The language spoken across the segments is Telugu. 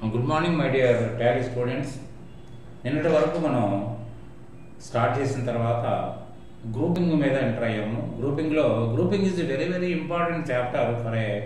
Good morning my dear Tally students నిన్నటి వరకు మనం స్టార్ట్ చేసిన తర్వాత గ్రూపింగ్ మీద ఎంటర్ అయ్యాము గ్రూపింగ్లో grouping is very very important chapter for a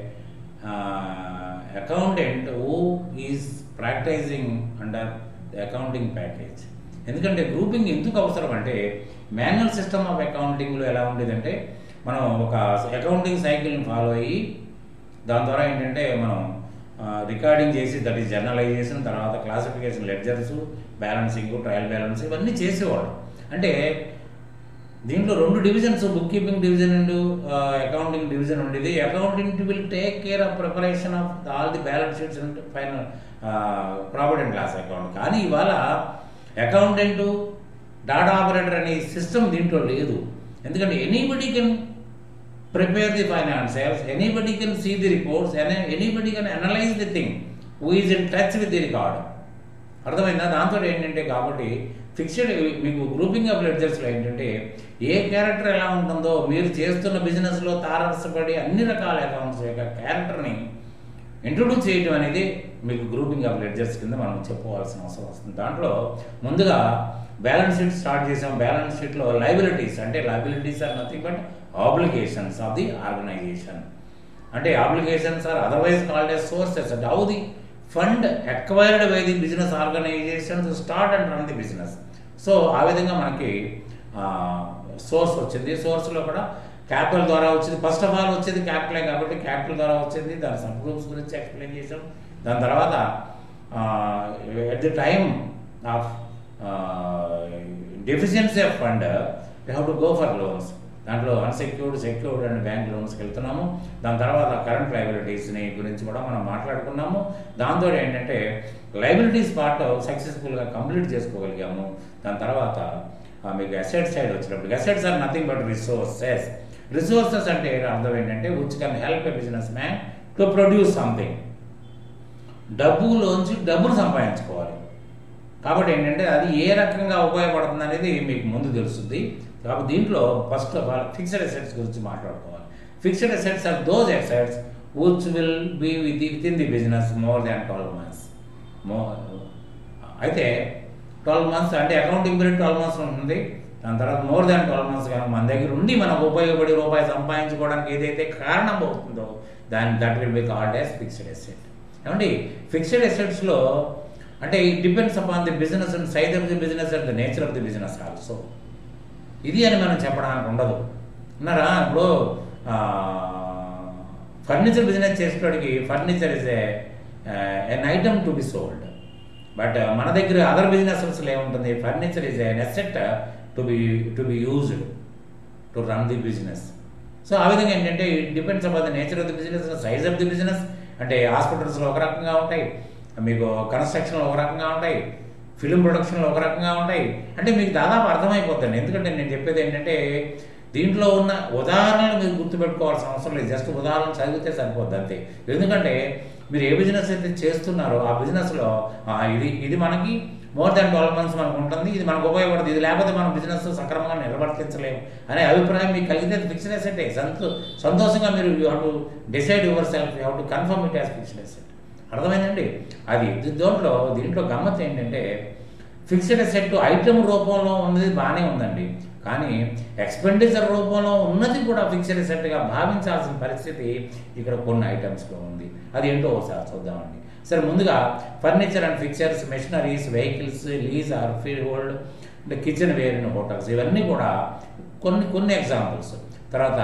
accountant who is practising under the accounting package ఎందుకంటే గ్రూపింగ్ ఎందుకు అవసరం అంటే మాన్యువల్ సిస్టమ్ ఆఫ్ అకౌంటింగ్లో ఎలా ఉండేదంటే మనం ఒక అకౌంటింగ్ సైకిల్ని ఫాలో అయ్యి దాని ద్వారా ఏంటంటే మనం రికార్డింగ్ చేసి దట్ ఈస్ జర్నలైజేషన్ తర్వాత classification ledgers balancing trial balance ఇవన్నీ చేసేవాడు అంటే దీంట్లో రెండు divisions book keeping division and accounting division ఉండేది accounting will take care of preparation of all the balance sheets and final profit and loss account కానీ ఇవాళ అకౌంటెంట్ డాటా ఆపరేటర్ అనే సిస్టమ్ దీంట్లో లేదు ఎందుకంటే anybody can prepare the financials, anybody can see the reports, and anybody can analyze the thing who is in touch with the record. అర్థమైందా దాంతో ఏంటంటే కాబట్టి ఫిక్స్డ్ మీకు గ్రూపింగ్ ఆఫ్ లెడ్జర్స్లో ఏంటంటే ఏ క్యారెక్టర్ ఎలా ఉంటుందో మీరు చేస్తున్న బిజినెస్లో తారసపడి అన్ని రకాల అకౌంట్స్ యొక్క క్యారెక్టర్ని ఇంట్రొడ్యూస్ చేయడం అనేది మీకు గ్రూపింగ్ ఆఫ్ లెడ్జర్స్ కింద మనం చెప్పుకోవాల్సిన అవసరం వస్తుంది దాంట్లో ముందుగా బ్యాలెన్స్ షీట్ స్టార్ట్ చేసాం బ్యాలెన్స్ షీట్లో లైబిలిటీస్ అంటే liabilities are nothing but obligations of the organisation అంటే obligations are otherwise called as sources అంటే how the fund acquired by the business organisation to start and run the business so ఆ విధంగా మనకి సోర్స్ వచ్చింది సోర్స్లో కూడా క్యాపిటల్ ద్వారా వచ్చింది ఫస్ట్ ఆఫ్ ఆల్ వచ్చేది క్యాపిటలే కాబట్టి క్యాపిటల్ ద్వారా వచ్చింది దాని సబ్ గ్రూప్స్ గురించి ఎక్స్ప్లెయిన్ చేసాం దాని తర్వాత at the time of deficiency of fund you have to go for loans దాంట్లో అన్సెక్యూర్డ్ సెక్యూర్డ్ అండ్ బ్యాంక్ లోన్స్కి వెళ్తున్నాము దాని తర్వాత కరెంట్ లైబిలిటీస్ని గురించి కూడా మనం మాట్లాడుకున్నాము దాంతో ఏంటంటే లైబిలిటీస్ పార్ట్ సక్సెస్ఫుల్గా కంప్లీట్ చేసుకోగలిగాము దాని తర్వాత మీకు అసెట్ సైడ్ వచ్చినప్పుడు assets are nothing but resources resources అంటే అర్థం ఏంటంటే which can help a businessman to produce something డబ్బులోంచి డబ్బును సంపాదించుకోవాలి కాబట్టి ఏంటంటే అది ఏ రకంగా ఉపయోగపడుతుంది అనేది మీకు ముందు తెలుస్తుంది కాబట్టి దీంట్లో first of all fixed assets గురించి మాట్లాడుకోవాలి fixed assets are those assets which will be with with in the business more than twelve months more అయితే ట్వెల్వ్ మంత్స్ అంటే అకౌంటింగ్ పీరియడ్ ట్వెల్వ్ మంత్స్ ఉంటుంది దాని తర్వాత మోర్ దాన్ ట్వెల్వ్ మంత్స్ కానీ మన దగ్గర ఉండి మనకు ఉపయోగపడి రూపాయి సంపాదించుకోవడానికి ఏదైతే కారణం అవుతుందో దాని that will be called as fixed asset ఏమండి ఫిక్స్డ్ అసెట్స్లో అంటే it depends upon the business and size of the business and the nature of the business also ఇది అని మనం చెప్పడానికి ఉండదు ఉన్నారా ఇప్పుడు ఫర్నిచర్ బిజినెస్ చేసేటోడికి furniture is a an item to be sold but మన దగ్గర అదర్ బిజినెసెస్లో ఏముంటుంది furniture is an asset to be to be used to run the business so ఆ విధంగా ఏంటంటే it depends upon the nature of the business size of the business అంటే హాస్పిటల్స్లో ఒక రకంగా ఉంటాయి మీకు కన్స్ట్రక్షన్లో ఒక రకంగా ఉంటాయి ఫిలిం ప్రొడక్షన్లో ఒక రకంగా ఉంటాయి అంటే మీకు దాదాపు అర్థమైపోతుంది ఎందుకంటే నేను చెప్పేది ఏంటంటే దీంట్లో ఉన్న ఉదాహరణలు మీరు గుర్తుపెట్టుకోవాల్సిన అవసరం లేదు జస్ట్ ఉదాహరణ చదివితే సరిపోద్ది అంతే ఎందుకంటే మీరు ఏ బిజినెస్ అయితే చేస్తున్నారో ఆ బిజినెస్లో ఇది ఇది మనకి మోర్ దాన్ ట్వెల్వ్ మంత్స్ మనకు ఉంటుంది ఇది మనకు ఉపయోగపడుతుంది ఇది లేకపోతే మనం బిజినెస్ సక్రమంగా నిర్వర్తించలేము అనే అభిప్రాయం మీకు కలిగితే ఫిక్స్డ్ అసెట్ సంతో సంతోషంగా మీరు you have to decide yourself you have to confirm it as fixed asset అర్థమైందండి అది దీంట్లో దీంట్లో గమ్మత్ ఏంటంటే ఫిక్స్డ్ అసెట్ ఐటమ్ రూపంలో ఉన్నది బాగానే ఉందండి కానీ ఎక్స్పెండిచర్ రూపంలో ఉన్నది కూడా ఫిక్స్డ్ అసెట్గా భావించాల్సిన పరిస్థితి ఇక్కడ కొన్ని ఐటమ్స్లో ఉంది అది ఏంటో ఒకసారి చూద్దామండి సరే ముందుగా furniture and fixtures machineries vehicles lease or freehold అంటే కిచెన్ వేర్ ఇన్ హోటల్స్ ఇవన్నీ కూడా కొన్ని కొన్ని ఎగ్జాంపుల్స్ తర్వాత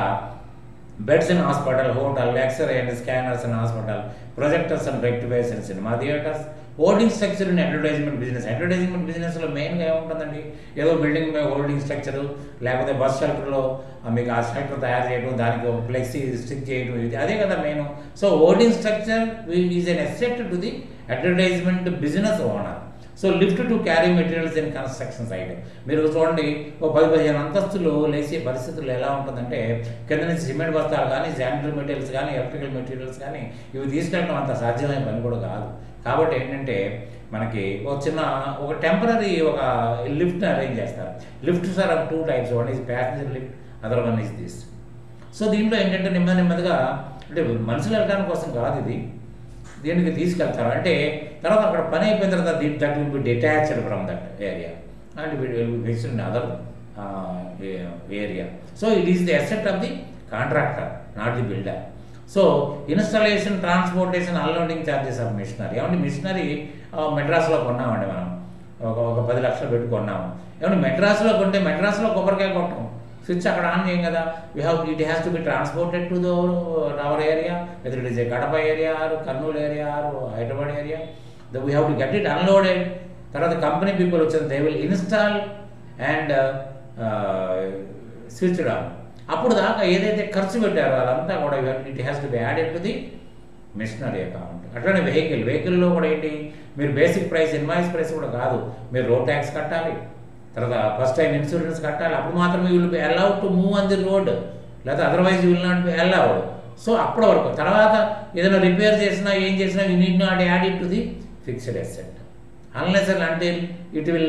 beds in hospital hotel X-ray and scanners in hospital projectors and rectifiers in cinema theatres holding structure in advertisement business advertisement బిజినెస్లో మెయిన్గా ఏముంటుందండి ఏదో బిల్డింగ్ మీద హోల్డింగ్ స్ట్రక్చరు లేకపోతే బస్ షెల్టర్లో మీకు ఆ షెల్టర్ తయారు చేయడం దానికి ఒక ఫ్లెక్సీ స్టిక్ చేయడం ఇది అదే కదా main so holding structure is an asset to the advertisement business owner so lift to carry materials in construction side మీరు చూడండి ఓ పది పదిహేను అంతస్తులు లేచే పరిస్థితులు ఎలా ఉంటుందంటే కింద నుంచి సిమెంట్ బస్తాలు కానీ శానిటరీ మెటీరియల్స్ కానీ ఎలక్ట్రికల్ మెటీరియల్స్ కానీ ఇవి తీసుకెళ్ళడం అంత సాధ్యమైన పని కూడా కాదు కాబట్టి ఏంటంటే మనకి ఒక చిన్న ఒక టెంపరీ ఒక లిఫ్ట్ని అరేంజ్ చేస్తారు lifts are two types one is passenger lift other one is this so దీంట్లో ఏంటంటే నెమ్మది నెమ్మదిగా అంటే మనుషులు వెళ్ళడానికి కోసం కాదు ఇది దీనికి తీసుకెళ్తారు అంటే తర్వాత అక్కడ పని అయిపోయిన తర్వాత దీని that will be detached from that area and fixed in other area so it is the asset of the contractor not the builder so installation transportation unloading charges of machinery ఏమంటే మిషనరీ మెడ్రాస్లో కొన్నామండి మనం ఒక ఒక పది లక్షలు పెట్టి కొన్నాము ఏమంటే మెడ్రాస్లో కొంటే మెడ్రాస్లో కొబ్బరికాయ కొట్టం స్విచ్ అక్కడ ఆన్ చేయం కదా we have it has to be transported to the our area whether it is a Kadapa area or Kurnool area or Hyderabad area the we have to get it unloaded తర్వాత కంపెనీ పీపుల్ వచ్చేది they will install and switch on అప్పుడు దాకా ఏదైతే ఖర్చు పెట్టారో అదంతా కూడా it has to be added to the machinery account అట్లనే వెహికల్ వెహికల్లో కూడా ఏంటి మీరు బేసిక్ ప్రైస్ ఇన్వాయిస్ ప్రైస్ కూడా కాదు మీరు రోడ్ ట్యాక్స్ కట్టాలి తర్వాత ఫస్ట్ టైం ఇన్సూరెన్స్ కట్టాలి అప్పుడు మాత్రమే will be allowed to move on the road లేదా otherwise will not be allowed so అప్పటి వరకు తర్వాత ఏదైనా రిపేర్ చేసినా ఏం చేసినా you need not add it to the fixed asset unless and until it will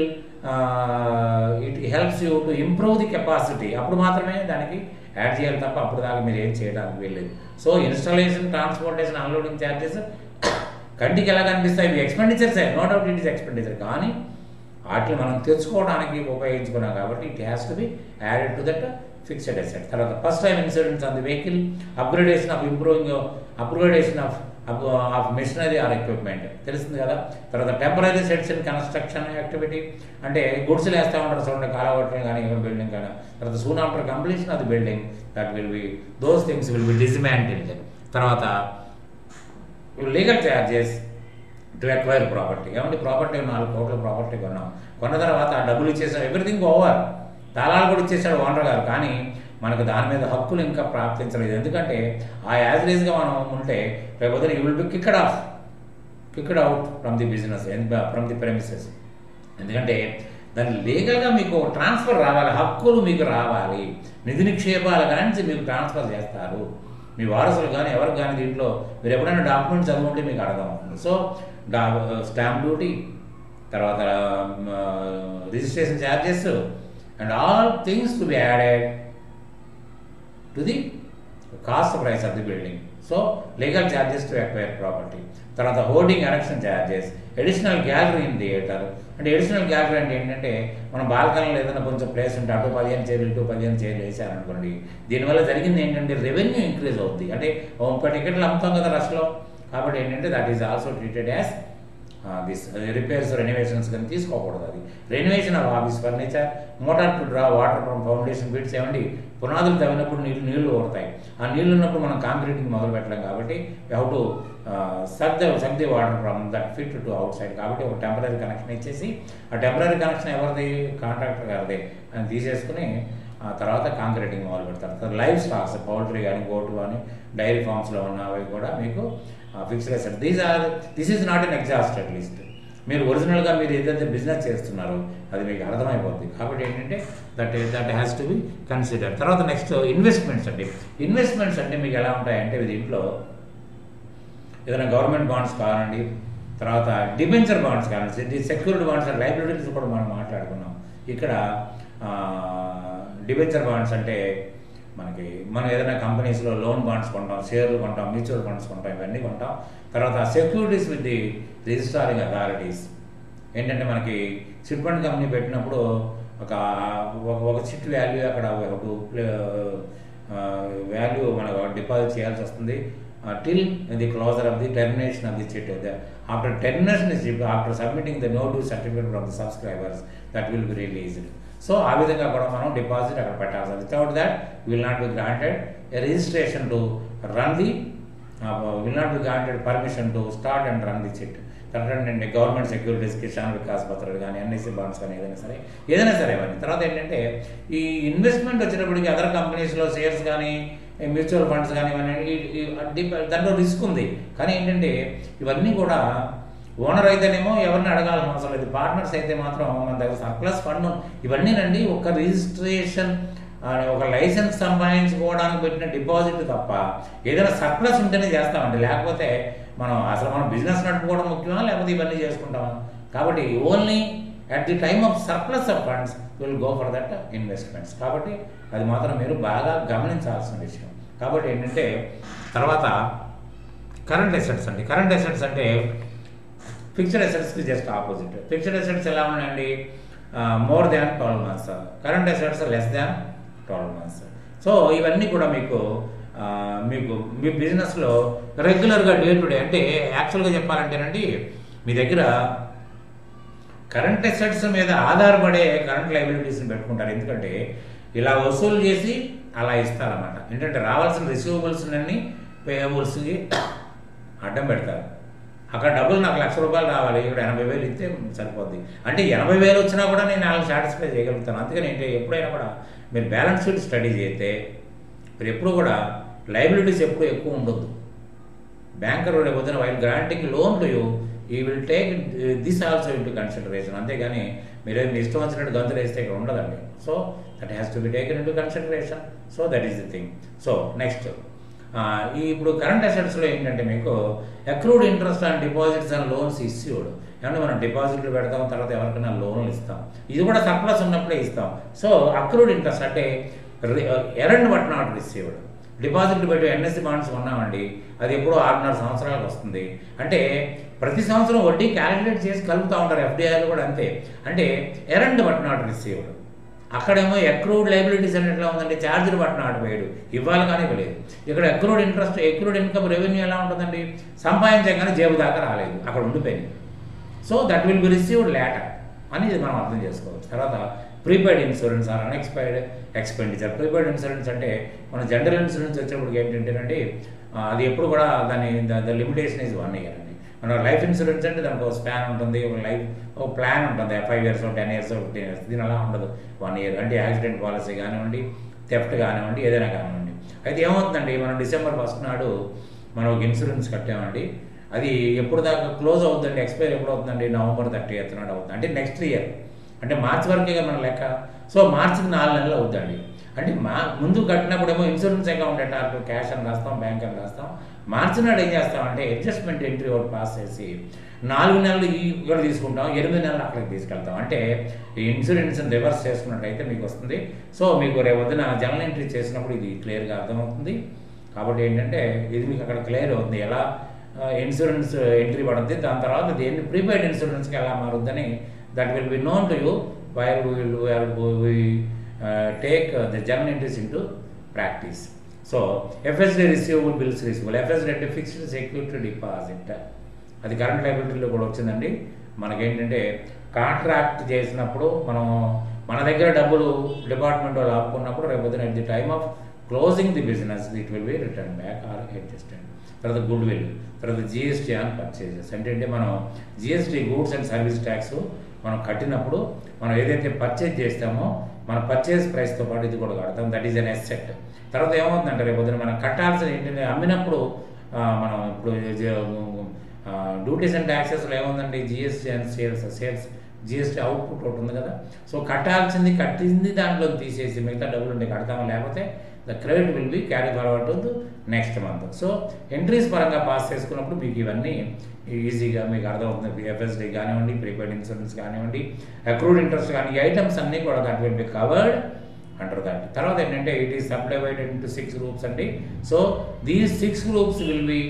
it helps you to improve the capacity అప్పుడు మాత్రమే దానికి యాడ్ చేయాలి తప్ప అప్పుడు దాకా మీరు ఏం చేయడానికి వెళ్ళలేదు so installation transportation unloading charges కంటికి ఎలా కనిపిస్తాయి ఇవి expenditures no doubt it is expenditure కానీ వాటిని మనం తెచ్చుకోవడానికి ఉపయోగించుకున్నాం కాబట్టి it has to be added to that fixed asset తర్వాత first time insurance on the vehicle upgradation of improving upgradation of of machinery or equipment తెలుస్తుంది కదా తర్వాత temporary sets in construction activity అంటే గుడ్స్ వేస్తూ ఉంటారు చూడండి కాలగొట్టడం కానీ బిల్డింగ్ కానీ తర్వాత soon after completion of the building that will be those things will be dismantled తర్వాత legal charges to acquire property ఏమంటే ప్రాపర్టీ నాలుగు కోట్ల ప్రాపర్టీ కొన్నాం కొన్న తర్వాత ఆ డబ్బులు ఇచ్చేసాం ఎవ్రీథింగ్ ఓవర్ తాళాలు కూడా ఇచ్చేసాడు ఓనర్ గారు కానీ మనకు దాని మీద హక్కులు ఇంకా ప్రాప్తించలేదు ఎందుకంటే ఆ యావరేజ్గా మనం ఉంటే రేపు you will be kicked off kicked out from the business from the premises ఎందుకంటే దాన్ని లీగల్గా మీకు ట్రాన్స్ఫర్ రావాలి హక్కులు మీకు రావాలి నిధి నిక్షేపాల కానీ మీకు ట్రాన్స్ఫర్ చేస్తారు మీ వారసులు కానీ ఎవరు కానీ దీంట్లో మీరు ఎప్పుడైనా డాక్యుమెంట్ చదువుకుంటే మీకు అర్థం అవుతుంది సో డా స్టాంప్ డ్యూటీ తర్వాత registration charges and all things to be added to the cost price of the building so legal charges to acquire property తర్వాత hoarding erection charges additional gallery in theatre అంటే అడిషనల్ గ్యాలరీ అంటే ఏంటంటే మనం బాల్కనీలో ఏదైనా కొంచెం ప్లేస్ ఉంటే అటు పదిహేను చైర్లు ఇటు పదిహేను చైర్లు వేసారనుకోండి దీనివల్ల జరిగింది ఏంటంటే రెవెన్యూ ఇంక్రీజ్ అవుద్ది అంటే ముప్పై టికెట్లు అమ్ముతాం కదా రష్లో కాబట్టి ఏంటంటే that is also treated as this repairs renovations కానీ తీసుకోకూడదు అది renovation of office furniture motor to draw water from foundation pits ఏమండి పునాదులు తవ్వినప్పుడు నీళ్ళు నీళ్లు ఊడతాయి ఆ నీళ్ళు ఉన్నప్పుడు మనం కాంక్రీటింగ్ మొదలు పెట్టలేం కాబట్టి how to sub the sub the water from that pit to outside కాబట్టి ఒక టెంపరీ కనెక్షన్ ఇచ్చేసి ఆ టెంపరీ కనెక్షన్ ఎవరిది కాంట్రాక్టర్ గారిది అని తీసేసుకుని ఆ తర్వాత కాంక్రీటింగ్ మొదలు పెడతారు తర్వాత లైవ్ స్టాక్స్ పౌల్ట్రీ కానీ గోటు కానీ డైరీ ఫార్మ్స్లో ఉన్నవి కూడా మీకు fixed asset these are this is not an exhausted list మీరు ఒరిజినల్గా మీరు ఏదైతే బిజినెస్ చేస్తున్నారో అది మీకు అర్థమైపోతుంది కాబట్టి ఏంటంటే that that has to be consider తర్వాత నెక్స్ట్ ఇన్వెస్ట్మెంట్స్ అండి ఇన్వెస్ట్మెంట్స్ అంటే మీకు ఎలా ఉంటాయంటే దీంట్లో ఏదైనా గవర్నమెంట్ బాండ్స్ కావాలండి తర్వాత డిబెంచర్ బాండ్స్ కావాలండి సెక్యూరిటీ బాండ్స్ అండ్ లైబ్రరీస్ కూడా మనం మాట్లాడుకున్నాం ఇక్కడ డిబెంచర్ బాండ్స్ అంటే మనకి మనం ఏదైనా కంపెనీస్లో లోన్ బాండ్స్ కొంటాం షేర్లు కొంటాం మ్యూచువల్ ఫండ్స్ కొంటాం ఇవన్నీ కొంటాం తర్వాత securities with the registering authorities ఏంటంటే మనకి చిట్ ఫండ్ కంపెనీ పెట్టినప్పుడు ఒక ఒక చిట్ వాల్యూ అక్కడ ఒక వాల్యూ మనకు డిపాజిట్ చేయాల్సి వస్తుంది till the closure of the termination of the chit after termination after submitting the no due certificate from the subscribers that will be released so ఆ విధంగా కూడా మనం డిపాజిట్ అక్కడ పెట్టాల్సి without that will not be granted a registration to run the will not be granted permission to start and run the chit తర్వాత ఏంటంటే గవర్నమెంట్ సెక్యూరిటీస్ కిసాన్ వికాస్ పత్రాలు కానీ ఎన్ఐసి బాండ్స్ కానీ ఏదైనా సరే ఏదైనా సరే అవన్నీ తర్వాత ఏంటంటే ఈ ఇన్వెస్ట్మెంట్ వచ్చినప్పటికీ అదర్ కంపెనీస్లో షేర్స్ కానీ మ్యూచువల్ ఫండ్స్ కానీ ఇవన్నీ దాంట్లో రిస్క్ ఉంది కానీ ఏంటంటే ఇవన్నీ కూడా ఓనర్ అయితేనేమో ఎవరిని అడగాల్సిన అవసరం లేదు పార్ట్నర్స్ అయితే మాత్రం మన దగ్గర సర్ప్లస్ ఫండ్ ఒక ఒక రిజిస్ట్రేషన్ ఒక లైసెన్స్ సంపాదించుకోవడానికి పెట్టిన డిపాజిట్ తప్ప ఏదైనా సర్ప్లస్ ఉంటేనే చేస్తామండి లేకపోతే మనం అసలు మనం బిజినెస్ నడుపుకోవడం ముఖ్యమా లేకపోతే ఇవన్నీ చేసుకుంటామా కాబట్టి only at the time of surplus of funds will go for that investments కాబట్టి అది మాత్రం మీరు బాగా గమనించాల్సిన విషయం కాబట్టి ఏంటంటే తర్వాత కరెంట్ అసెట్స్ అండి కరెంట్ అసెట్స్ అంటే ఫిక్స్డ్ అసెట్స్కి జస్ట్ ఆపోజిట్ ఫిక్స్డ్ అసెట్స్ ఎలా ఉన్నాయండి more than twelve months current assets less than twelve months so ఇవన్నీ కూడా మీకు ఆ, మీకు మీ బిజినెస్లో రెగ్యులర్గా డే టు డే అంటే యాక్చువల్గా చెప్పాలంటేనండి మీ దగ్గర కరెంట్ అసెట్స్ మీద ఆధారపడే కరెంట్ లైబిలిటీస్ని పెట్టుకుంటారు ఎందుకంటే ఇలా వసూలు చేసి అలా ఇస్తారన్నమాట ఏంటంటే రావాల్సిన రిసీవబుల్స్ అన్ని పేయబుల్స్కి అడ్డం పెడతారు అక్కడ డబ్బులు నాకు లక్ష రూపాయలు రావాలి ఇక్కడ ఎనభై వేలు ఇస్తే సరిపోద్ది అంటే ఎనభై వేలు వచ్చినా కూడా నేను వాళ్ళకి సాటిస్ఫై చేయగలుగుతాను అందుకని ఏంటి ఎప్పుడైనా కూడా మీరు బ్యాలెన్స్ షీట్ స్టడీ చేస్తే మీరు ఎప్పుడు కూడా లైబిలిటీస్ ఎప్పుడు ఎక్కువ ఉండొద్దు బ్యాంకర్ రేపు పొద్దున while granting loan to you he will take this also into consideration అంతేగాని మీరే మీ ఇష్టం వచ్చినట్టు గంతులు వేస్తే ఇక్కడ ఉండదండి so that has to be taken into consideration so that is the thing so next ఈ ఇప్పుడు కరెంట్ అసెట్స్లో ఏంటంటే మీకు accrued interest and deposits and loans issued ఏమంటే మనం డిపాజిట్లు పెడతాం తర్వాత ఎవరికైనా లోన్లు ఇస్తాం ఇది కూడా సర్ప్లస్ ఉన్నప్పుడే ఇస్తాం సో అక్రూడ్ ఇంట్రెస్ట్ అంటే ఎరండ్ బట్ నాట్ రిసీవ్డ్ డిపాజిట్లు పెట్టి ఎన్ఎస్సి బాండ్స్ ఉన్నామండి అది ఎప్పుడో ఆరున్నర సంవత్సరాలకు వస్తుంది అంటే ప్రతి సంవత్సరం వడ్డీ క్యాలిక్యులేట్ చేసి కలుపుతూ ఉంటారు ఎఫ్డిఐలు కూడా అంతే అంటే ఎరండ్ బట్ నాట్ రిసీవ్డ్ అక్కడేమో అక్రూడ్ లైబిలిటీస్ అని ఎట్లా ఉందండి ఛార్జ్డ్ బట్ నాట్ పేడ్ ఇవ్వాలి కానీ ఇవ్వలేదు ఇక్కడ accrued interest accrued income revenue ఎలా ఉంటుందండి సంపాదించగానే జేబు దాకా రాలేదు అక్కడ ఉండిపోయింది so that will be received later అనేది మనం అర్థం చేసుకోవచ్చు తర్వాత prepaid insurance or unexpired expenditure prepaid insurance అంటే మన జనరల్ ఇన్సూరెన్స్ వచ్చేప్పటికి ఏంటంటేనండి ఆ, అది ఎప్పుడు కూడా దాని the limitation is one year అండి మన లైఫ్ ఇన్సూరెన్స్ అంటే దానికి ఒక స్పాన్ ఉంటుంది ఒక లైఫ్ ఒక ప్లాన్ ఉంటుంది five years ten years fifteen years దీని అలా ఉండదు వన్ ఇయర్ అంటే యాక్సిడెంట్ పాలసీ కానివ్వండి థెఫ్ట్ కానివ్వండి ఏదైనా కానివ్వండి అయితే ఏమవుతుందండి మనం డిసెంబర్ ఫస్ట్ నాడు మనం ఒక ఇన్సూరెన్స్ కట్టామండి అది ఎప్పుడు దాకా క్లోజ్ అవుతుందండి ఎక్స్పైర్ ఎప్పుడు అవుతుందండి నవంబర్ థర్టీ ఎయిత్ నాడు అవుతుంది అంటే నెక్స్ట్ ఇయర్ అంటే మార్చి వరకే కదా మన లెక్క సో మార్చికి నాలుగు నెలలు అవుతుందండి అంటే మా ముందు కట్టినప్పుడేమో ఇన్సూరెన్స్ అకౌంట్ అంటే క్యాష్ అని రాస్తాం బ్యాంక్ అని రాస్తాం మార్చి నాడు ఏం చేస్తామంటే అడ్జస్ట్మెంట్ ఎంట్రీ ఒకటి పాస్ చేసి నాలుగు నెలలు ఈ ఇక్కడ తీసుకుంటాం ఎనిమిది నెలలు అక్కడికి తీసుకెళ్తాం అంటే ఈ ఇన్సూరెన్స్ రివర్స్ చేసుకున్నట్టయితే మీకు వస్తుంది సో మీకు రేపు వద్దున జనరల్ ఎంట్రీ చేసినప్పుడు ఇది క్లియర్గా అర్థమవుతుంది కాబట్టి ఏంటంటే ఇది మీకు అక్కడ క్లియర్ అవుతుంది ఎలా ఇన్సూరెన్స్ ఎంట్రీ పడుతుంది దాని తర్వాత దేన్ని ప్రీపెయిడ్ ఇన్సూరెన్స్కి ఎలా మారుద్దని that will be known to you we're will take the general entries into practice so FSD receivable bills receivable FSD అంటే ఫిక్స్డ్ సెక్యూరిటీ డిపాజిట్ అది కరెంట్ లైబిలిటీలో కూడా వచ్చిందండి మనకేంటంటే కాంట్రాక్ట్ చేసినప్పుడు మనం మన దగ్గర డబ్బులు డిపార్ట్మెంట్ వాళ్ళు ఆపుకున్నప్పుడు రేపు పొద్దున at the time of closing the business it will be return back or adjusted తర్వాత గుడ్ విల్ తర్వాత జిఎస్టీ ఆన్ పర్చేజెస్ అంటే మనం GST goods and service tax మనం కట్టినప్పుడు మనం ఏదైతే పర్చేజ్ చేస్తామో మన పర్చేజ్ ప్రైస్తో పాటు ఇది కూడా కడతాం దట్ ఈస్ అన్ ఎసెట్ తర్వాత ఏమవుతుందంటే రేపు పొద్దున మనం కట్టాల్సిన ఏంటంటే అమ్మినప్పుడు ఆ, మనం ఇప్పుడు డ్యూటీస్ అండ్ ట్యాక్సెస్లో ఏముందండి GST and sales sales GST output ఒకటి ఉంది కదా సో కట్టాల్సింది కట్టింది దాంట్లో తీసేసి మిగతా డబ్బులు ఉంటే కడతాము లేకపోతే the credit will be carry forward to next month so entries పరంగా పాస్ చేసుకున్నప్పుడు మీకు ఇవన్నీ ఈజీగా మీకు అర్థమవుతుంది ఎఫ్ఎస్డి కానివ్వండి ప్రీపెయిడ్ ఇన్సూరెన్స్ కానివ్వండి అక్రూడ్ ఇంట్రెస్ట్ కానీ ఈ ఐటమ్స్ అన్నీ కూడా దట్ విల్ బి కవర్డ్ అంటారు దట్ తర్వాత ఏంటంటే it is subdivided into six groups అండి so these six groups will be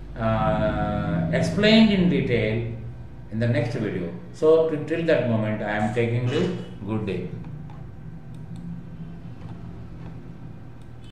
explained in detail in the next video. So till that moment I am taking you good day.